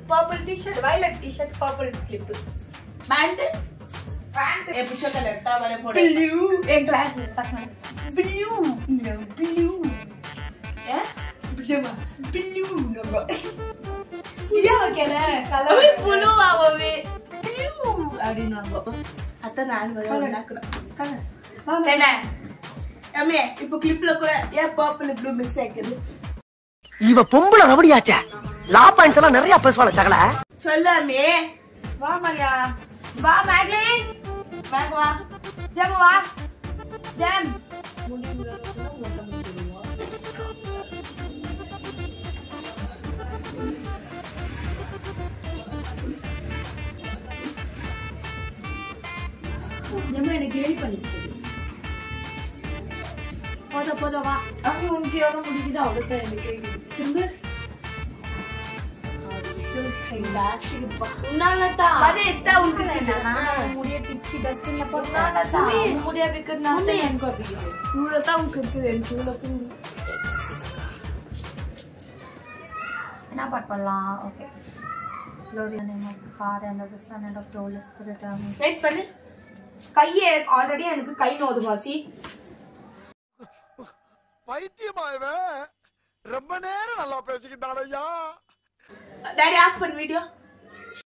Purple T shirt violet T shirt purple clip band band ஏ பிச்சை colour டாவல போடு ப்ளூ என் கிளாஸ் பசங்க ப்ளூ நோ ப்ளூ ஏ பிஜமா ப்ளூ நோ யா கேல அவை கலர் புழு ஆவவே ப்ளூ அப்படின்னுவாங்க அத்தை நான் வர உண்டாக்குறேன் கலர் என்ன அம்மே இப்போ கிளிப்ல கூட ஏன் பர்பிள் ப்ளூ மிக்ஸ் ஆயிக்குது இவ பொம்பளை ரபடியாச்சே லா பாயிண்ட்ஸ் எல்லாம் நிறைய பேசுவாள் சகல சொல்லாமே வா மரியா வா மேக்லின் மேம் வா ஜம் வா ஜம் ஜம்மு எனக்கு கேலி பண்ணிச்சு போத போத வா அவங்க உனக்கு எவ்வளவு முடிக்குது அவ்வளவுதான் எனக்கு திரும்ப உன்னாலதான் அது எத்தா உனக்கு இருக்குதா? முடிய பிச்சி டஸ்ட்பின்ல போட்டு உன்னாலதான் முடி அப்படி இருக்கிறதுனால எனக்கு அப்படி இருக்குது. இவ்வளவுதான் உனக்கு இருக்குது எனக்கு இவ்வளவு என்ன பாட்டு பண்ணலாம் okay Glory in the name of the Father and of the Son and of the Holy Spirit. Amen. Wait பண்ணு கையே ஆல்ரெடி எனக்கு கை நோது வாசி பைத்தியமா இவன் ரொம்ப நேரம் நல்லா பேசிக்கிட்டான் ஐயா டாடி ஆஃப் பண்ணு வீடியோ